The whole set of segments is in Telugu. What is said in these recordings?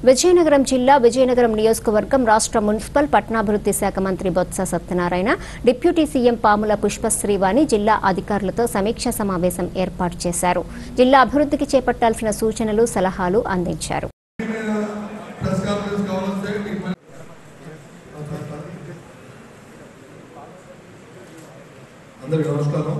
విజయనగరం జిల్లా విజయనగరం నియోజకవర్గం రాష్ట్ర మున్సిపల్ పట్టణాభివృద్ధి శాఖ మంత్రి బొత్స సత్యనారాయణ డిప్యూటీ సీఎం పాముల పుష్పశ్రీవాణి జిల్లా అధికారులతో సమీక్షా సమావేశం ఏర్పాటు చేశారు జిల్లా అభివృద్ధికి చేపట్టాల్సిన సూచనలు సలహాలు అందించారు ప్రెస్ కాన్ఫరెన్స్ కావాలంటే మీకు మరి- అందరికీ నమస్కారం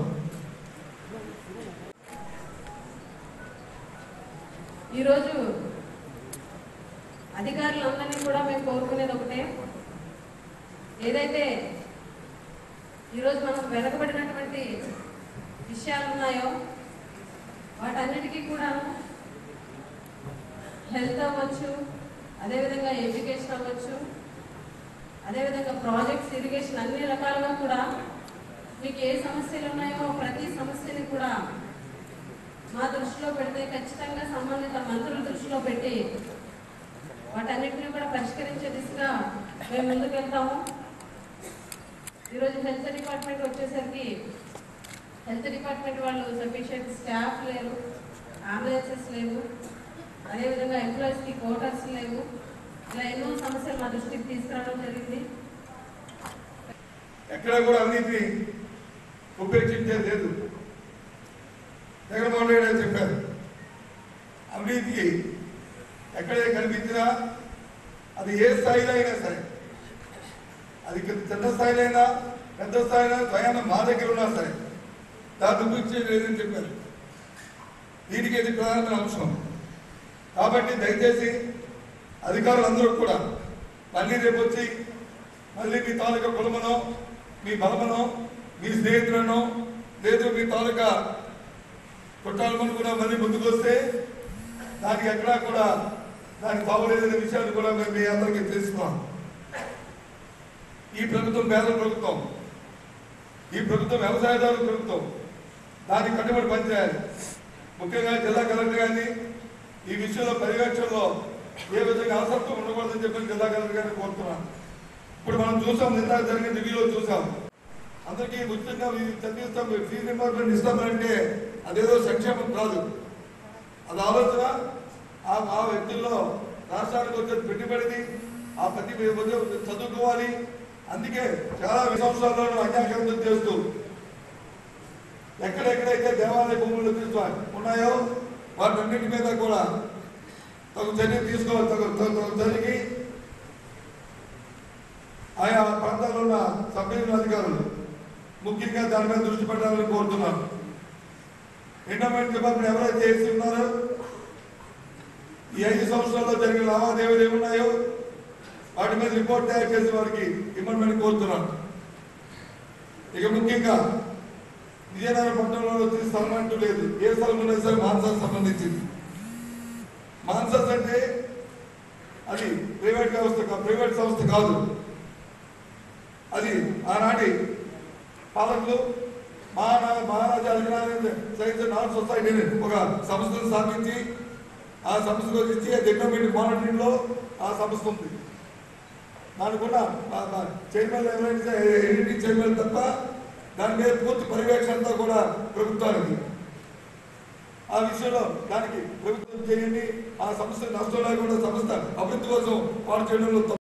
ఈరోజు అధికారులందరినీ కూడా మేము కోరుకునేది ఒకటే ఏదైతే ఈరోజు మనం వెనకబడినటువంటి విషయాలు ఉన్నాయో వాటన్నిటికీ కూడా హెల్త్ అవ్వచ్చు అదేవిధంగా ఎడ్యుకేషన్ అవ్వచ్చు అదేవిధంగా ప్రాజెక్ట్స్ ఇరిగేషన్ అన్ని రకాలుగా కూడా మీకు ఏ సమస్యలు ఉన్నాయో ప్రతి సమస్యని కూడా మా దృష్టిలో పెడితే ఖచ్చితంగా సంబంధిత మంత్రుల దృష్టిలో పెట్టి వాటన్నిటిని కూడా పరిష్కరించే దిశగా మేము ముందుకు వెళ్తాము ఈరోజు హెల్త్ డిపార్ట్మెంట్ వచ్చేసరికి హెల్త్ డిపార్ట్మెంట్ వాళ్ళు సఫిషియెంట్ స్టాఫ్ లేరు అంబులెన్సెస్ లేవు అదేవిధంగా ఎంప్లాయీస్కి క్వార్టర్స్ లేవు ఇలా ఎన్నో సమస్యలు మా దృష్టికి తీసుకురావడం జరిగింది ఎక్కడ కూడా అవినీతిని ఉపేక్షించేది లేదు జగన్మోహన్ రెడ్డి గారు చెప్పారు అవినీతికి ఎక్కడే కనిపించినా అది ఏ స్థాయిలో అయినా సరే అది చిన్న స్థాయిలో అయినా పెద్ద స్థాయిలో స్వయాన మా దగ్గర ఉన్నా సరే దాన్ని ఉపేక్షించేది లేదని చెప్పారు దీనికి ఇది ప్రధానమైన అంశం కాబట్టి దయచేసి అధికారులందరూ కూడా మళ్ళీ రేపు వచ్చి మళ్ళీ మీ తాలూకా కులమనో మీ బలమనో మీ స్నేహితులను లేదు మీ తాలూకా కుట్టాలమని కూడా మళ్ళీ ముందుకు వస్తే దానికి ఎక్కడా కూడా దానికి తావలేదనే విషయాన్ని కూడా మేము మీ అందరికీ తెలుసుకున్నాం ఈ ప్రభుత్వం పేదల ప్రభుత్వం ఈ ప్రభుత్వం వ్యవసాయదారుల ప్రభుత్వం దానికి కట్టుబడి పనిచేయాలి ముఖ్యంగా జిల్లా కలెక్టర్ గారిని ఈ విషయంలో పర్యవేక్షణలో ఏ విధంగా అసత్వం ఉండకూడదని చెప్పి జిల్లా కలెక్టర్ గారిని కోరుతున్నాను ఇప్పుడు మనం చూసాం నిన్న జరిగిన రివ్యూలో చూసాం అందరికీ ఉచితంగా ఇది చదివిస్తాం ఫీజు రింబర్స్మెంట్ ఇస్తామంటే అదేదో సంక్షేమం కాదు అది ఆలోచన ఆ ఆ వ్యక్తుల్లో రాష్ట్రానికి వచ్చే పెట్టుబడిని ఆ ప్రతి వచ్చే చదువుకోవాలి అందుకే చాలా సంవత్సరాల్లో అన్యాక్రాంతం చేస్తూ ఎక్కడెక్కడైతే దేవాలయ భూములు తీసుకో ఉన్నాయో వాటన్నిటి మీద కూడా తగు చర్య తీసుకోవాలి తగు తగు తగు జరిగి ఆయా ప్రాంతాల్లో ఉన్న సభ్యుల అధికారులు ముఖ్యంగా దాని మీద దృష్టి పెట్టాలని కోరుతున్నాను ఎండోమెంట్ డిపార్ట్మెంట్ ఎవరైతే చేసి ఉన్నారో ఈ ఐదు సంవత్సరాల్లో జరిగిన లావాదేవీలు ఏమున్నాయో వాటి మీద రిపోర్ట్ తయారు చేసి వారికి ఇమ్మని కోరుతున్నాను ఇక ముఖ్యంగా విజయనగరం పట్టణంలో వచ్చే స్థలం అంటూ లేదు ఏ స్థలం ఉన్నా సరే మాన్సాకు సంబంధించింది మాన్సాస్ అంటే అది ప్రైవేట్ వ్యవస్థ కా- ప్రైవేట్ సంస్థ కాదు అది ఆనాటి పాలకులు మహానా మహారాజా అధికారాన్ని సైన్స్ అండ్ ఆర్ట్ సొసైటీని ఒక సంస్థను స్థాపించి ఆ సంస్థకు ఇచ్చి డెవలప్మెంట్ మానిటరింగ్ లో ఆ సంస్థ ఉంది దానికున్న చైర్మన్ ఎవరైనా ఎన్నిటి చైర్మన్ తప్ప దాని మీద పూర్తి పర్యవేక్షణ అంతా కూడా ప్రభుత్వానికి ఆ విషయంలో దానికి ప్రభుత్వం చేయండి ఆ సంస్థ నష్టం లేకుండా సంస్థ అభివృద్ధి కోసం పాటు చేయడంలో తప్పు